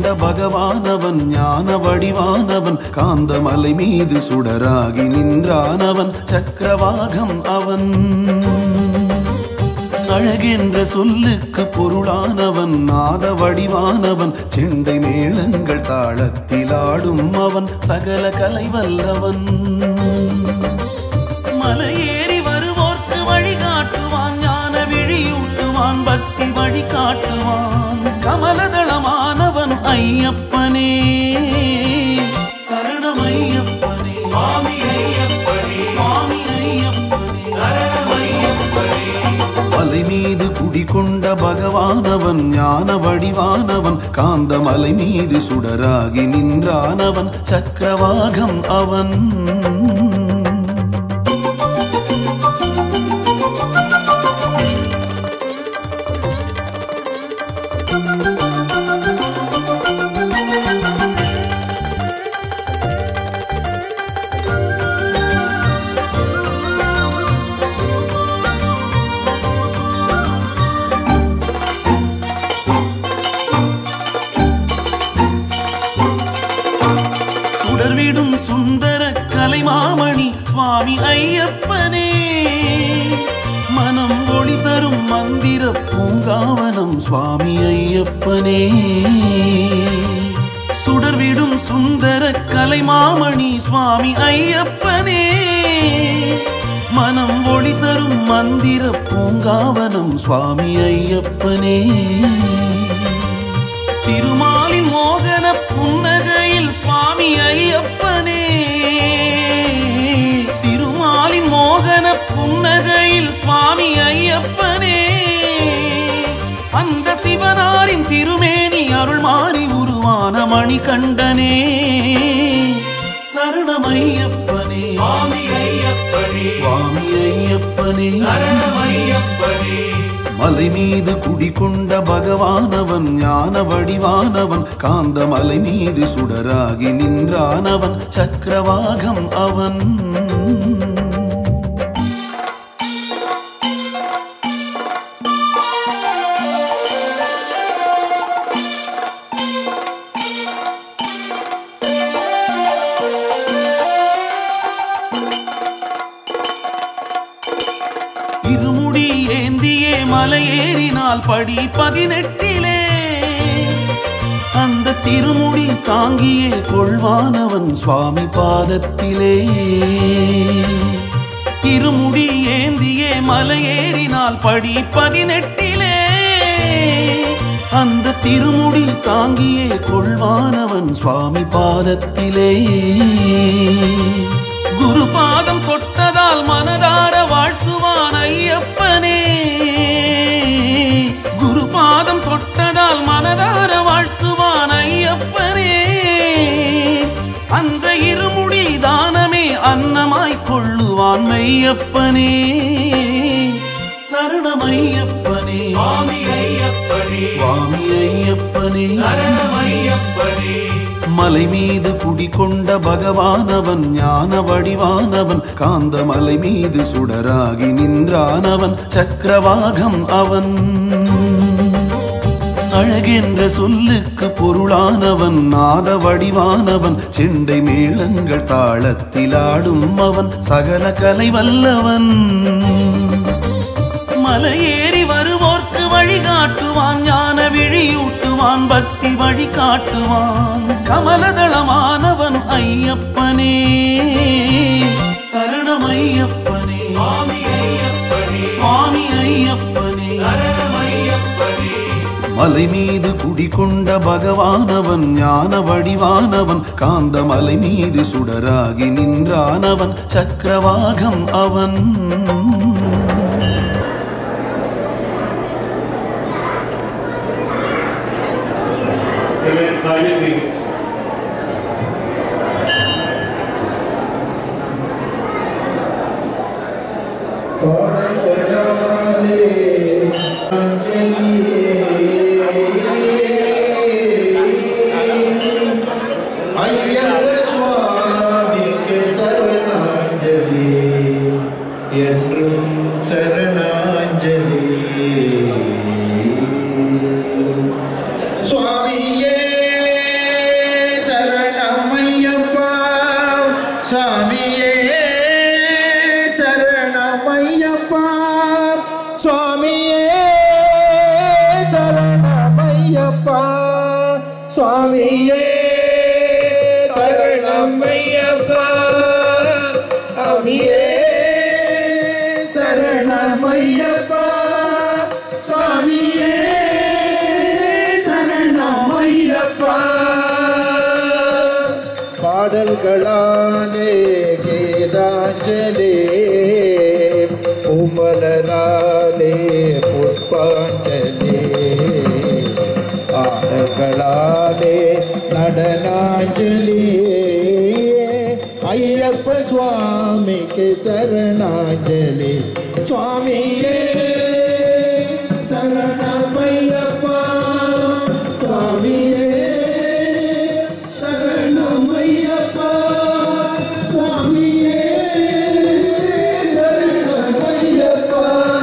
பகவானவன் ஞான வடிவானவன் காந்தமலை மீது சுடராகி நின்றானவன் சக்கரவாகம் அவன் அழகென்ற சொல்லுக்கு பொருளானவன் நாத வடிவானவன் செண்டை மேளங்கள் தாளத்தில் ஆடும் அவன் சகல கலை வல்லவன் மலையேறி வருவோர்க்கு வழிகாட்டுவான் ஞான விழியூட்டுவான் பக்தி வழி காட்டுவான் கமலதளமானவன் ஐயப்பனே சரணம் ஐயப்பனே சுவாமி ஐயப்பனே சுவாமி ஐயப்பனே சரணம் ஐயப்பனே மலை மீது குடிகொண்ட பகவானவன் ஞான வடிவானவன் காந்த மலை மீது சுடராகி நின்றானவன் சக்கரவாகம் அவன் சுடர்விடும் சுந்தர கலைமாமணி சுவாமி ஐயப்பனே மனம் ஒளி தரும் மந்திர பூங்காவனம் சுவாமி ஐயப்பனே சுடர்விடும் சுந்தர கலைமாமணி சுவாமி ஐயப்பனே மனம் ஒளி தரும் மந்திர பூங்காவனம் சுவாமி ஐயப்பனே திருமாலின் மோகன புன்னகையில் சுவாமி ஐயப்பனே திருமாலின் மோகன புன்னகையில் சுவாமி ஐயப்பனே அந்த சிவனாரின் திருமேனி அருள் மாறி உருவான மணிகண்டனே சரணம் ஐயப்பனே சுவாமி ஐயப்பனே சுவாமி ஐயப்பனே சரணம் ஐயப்பனே மலை மீது குடிகொண்ட பகவானவன் ஞான வடிவானவன் காந்த மலை மீது சுடராகி நின்றானவன் சக்கரவாகம் அவன் இருமுடி ஏந்தியே மலையேறினால் படி பதினெட்டிலே அந்த திருமுடி தாங்கியே கொள்வானவன் சுவாமி பாதத்திலே இருமுடி ஏந்தியே மலையேறினால் படி பதினெட்டிலே அந்த திருமுடி தாங்கியே கொள்வானவன் சுவாமி பாதத்திலே குரு பாதம் தொட்டதால் மனதார வாழ்த்துவான் ஐயப்பனே குரு பாதம் தொட்டதால் மனதார வாழ்த்துவான் ஐயப்பனே அந்த இருமுடி தானமே அன்னமாய் கொள்ளுவான் மெய்யப்பனே சரணம் ஐயப்பனே சுவாமி ஐயப்பனே சுவாமி ஐயப்பனே சரணம் ஐயப்பனே மலை மீது குடிகொண்ட பகவானவன் ஞான வடிவானவன் காந்த மலை மீது சுடராகி நின்றானவன் சக்கரவாகம் அவன் அழகென்ற சொல்லுக்கு பொருளானவன் நாத வடிவானவன் செண்டை மேளங்கள் தாளத்தில் ஆடும் அவன் சகல கலை வல்லவன் மலையேறி வருவோர்க்கு வழிகாட்டுவான் ஞான விழியூட்டுவான் பக்தி வழி காட்டுவான் கமலதளமானவன் ஐயப்பனே சரணம் ஐயப்பனே சுவாமி ஐயப்பனே சுவாமி ஐயப்பனே சரணம் ஐயப்பனே மலை மீது குடிகொண்ட பகவானவன் ஞான வடிவானவன் காந்த மலை மீது சுடராகி நின்றானவன் சக்கரவாகம் அவன் Remain silent, please. தொடர்ந்தனாலே அஞ்சலியே ஐயப்ப சுவாமிக்கு சரணாஞ்சலி என்றும் சரணாஞ்சலி சுவாமியே சுவாமியே சரணமையப்பா சுவாமியே சரணமையப்பா சுவாமியே சரணமையப்பா சுவாமியே சரணமையப்பா சுவாமியே சரணமையப்பா பாடல்களாலே கீதாஞ்சலி உமலராலே புஷ்பாஞ்சலி ஆடல்களாலே நடனாஞ்சலி ஐயப்ப சுவாமிக்கு சரணாஞ்சலி சுவாமியே சரணமையப்பா சுவாமியே சரணமையப்பா சுவாமியே சரணமையப்பா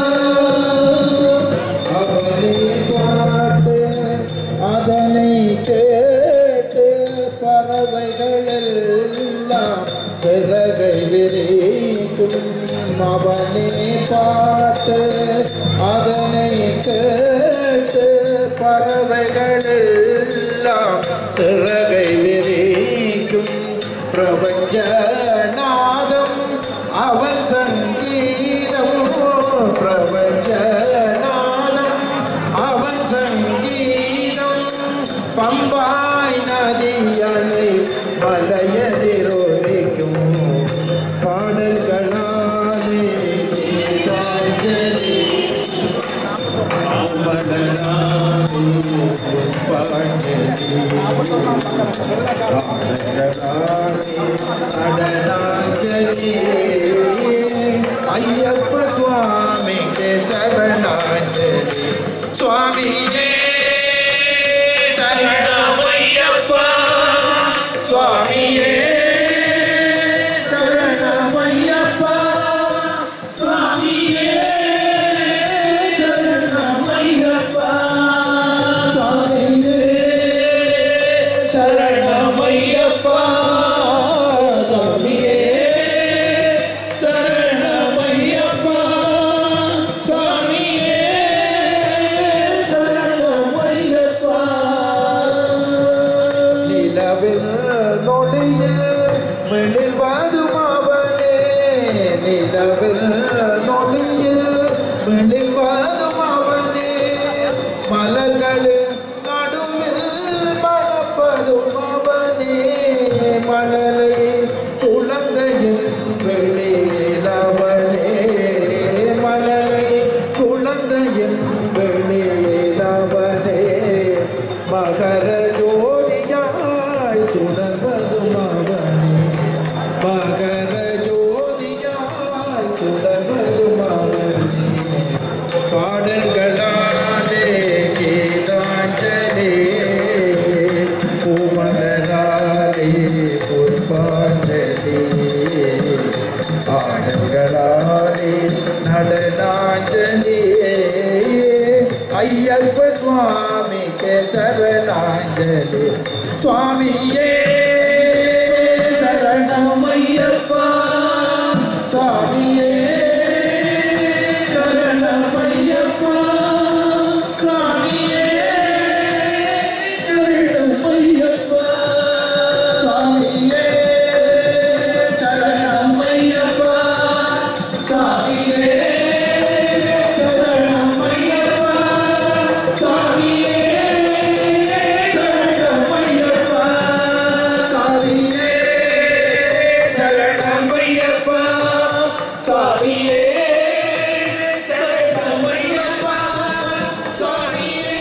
அவனை பார்த்து அதனை கேட்டு பறவைகள் எல்லாம் சிறகை விரிக்கும் அவனை பார்த்து அதனை கேட்டு பறவைகள் எல்லாம் சிறகை விரிக்கும் பிரபஞ்ச நாதம் அவன் சங்கீதம் பிரபஞ்ச நாதம் அவன் சங்கீதம் பம்பாய் நதியனை மலையதிரொலிக்கும் பாடல்களாலே கீதாஞ்சலி மலராலே புஷ்பாஞ்சலி நடனாஞ்சலி ஐயப்ப சுவாமிக்கு சரணாஞ்சலி சுவாமியே சரணமையப்பா சுவாமியே சரணமையப்பா சுவாமியே சரணமையப்பா சுவாமியே சரணமையப்பா சுவாமியே சரணமையப்பா சுவாமியே சரணமையப்பா நிலவில் நொடியில் மிளிர்வாதும் அவனே நிலவில் நொடியில் மிளிர்வாதும் அவனே மலர்களில் நடுவில் மணப்பதும் அவனே மலரை குழந்தையின் வெளியிலவனே மலரை குழந்தையின் வெளியிலவனே மகர ஜோதியாய் சுடர்வதும் அவனே மகர ஜோதியாய் சுடர்வதும் அவனே பாடல்களாலே கீதாஞ்சலி பூமலராலே புஷ்பாஞ்சலி ஆடல்களாலே நடனாஞ்சலி ஐயப்ப சுவாமிக்கு சரணாஞ்சலி சுவாமியே சரணமையப்பா சுவாமியே சரணமையப்பா சுவாமியே சரணமையப்பா சுவாமியே சரணமையப்பா சுவாமியே சரணமையப்பா சுவாமியே சரணமையப்பா சுவாமியே சரணமையப்பா சுவாமியே சரணமையப்பா சுவாமியே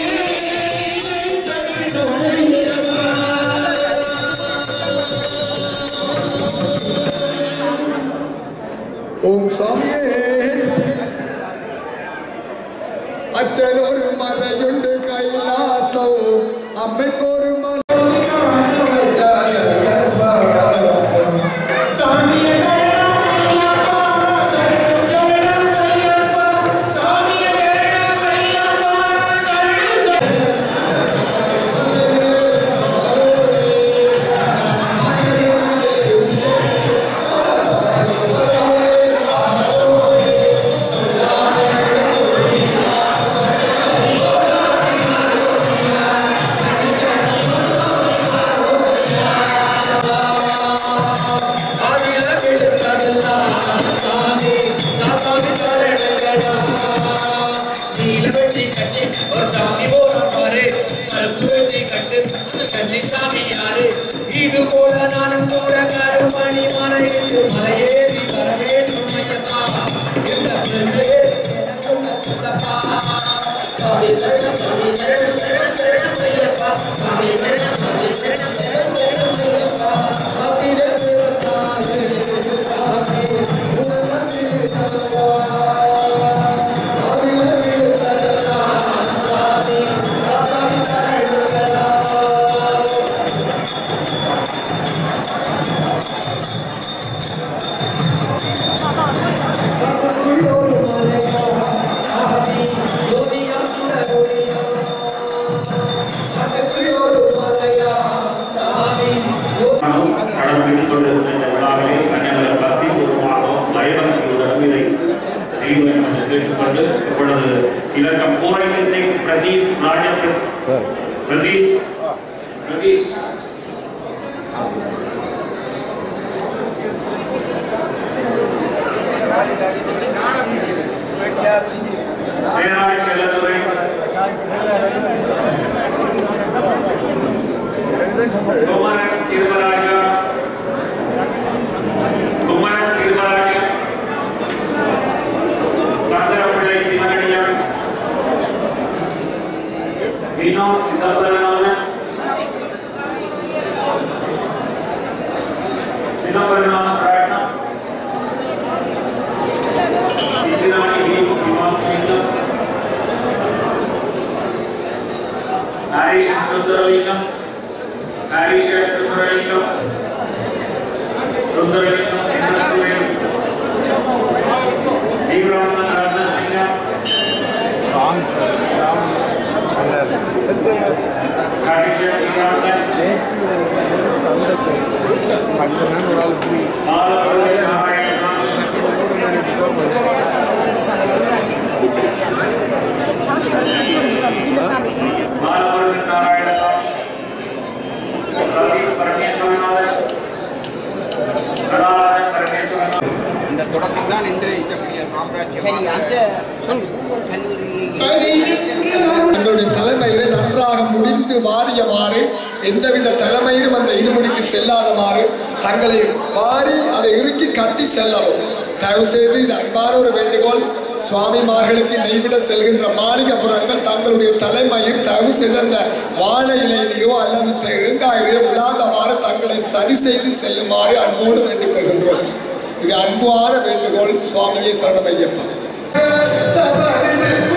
ഓം സ്വാമിയേ അച്ഛനൊരു മലയുണ്ട് കൈലാസവും അമ്മയ്ക്കൊരു മല சுவாமியே Pradesh. Pradesh. சேனாய் செல்லதுரை குமரன் கிருபராஜா குமரன் கிருபராஜா சந்திரபிள்ளை சிவனடியான் வினோத் சிதம்பரநாதன் சிதம்பரநாதன் ராட்னம் இந்திராணி விமாசலிங்கம் ஹரிஷன் சுந்தரலிங்கம் ஹரிஷன் சுந்தரலிங்கம் சுந்தரலிங்கம் சின்னத்துறை தீவிரமன் ரத்னசிங்கம் சாங்ஸ் சாங் ஹரிஷன் விக்ராந்தன் பண்ணணும் ஒரு ஆள் போய் ஆலப்பள்ளி நாராயணசாமி ஆலப்பள்ளி நாராயணசாமி சதீஷ் பரமேஸ்வரநாதன் கடாதன் பரமேஸ்வரநாதன் இந்த தொடக்கம் தான் இன்று இருக்கக்கூடிய சாம்ராஜ்யம் சரி அந்த தங்களுடைய தலைமையிலே நன்றாக முடிந்து வாரியமாறு எந்தவித தலைமையிலும் அந்த இருமுடிக்கு செல்லாதமாறு தங்களை வாரி அதை இறுக்கி கட்டி செல்லவும் தயவு செய்து இது அன்பான ஒரு வேண்டுகோள் சுவாமிமார்களுக்கு நெய்விட செல்கின்ற மாளிகைப்புறங்கள் தங்களுடைய தலைமையில் தயவு செய்து அந்த வாழை இலையிலேயோ அல்லது தேங்காயிலேயோ விழாதவாறு தங்களை சரி செய்து செல்லுமாறு அன்போடு வேண்டிக் கொள்கின்றோம் இது அன்பான வேண்டுகோள் சுவாமியே சரணமையப்பா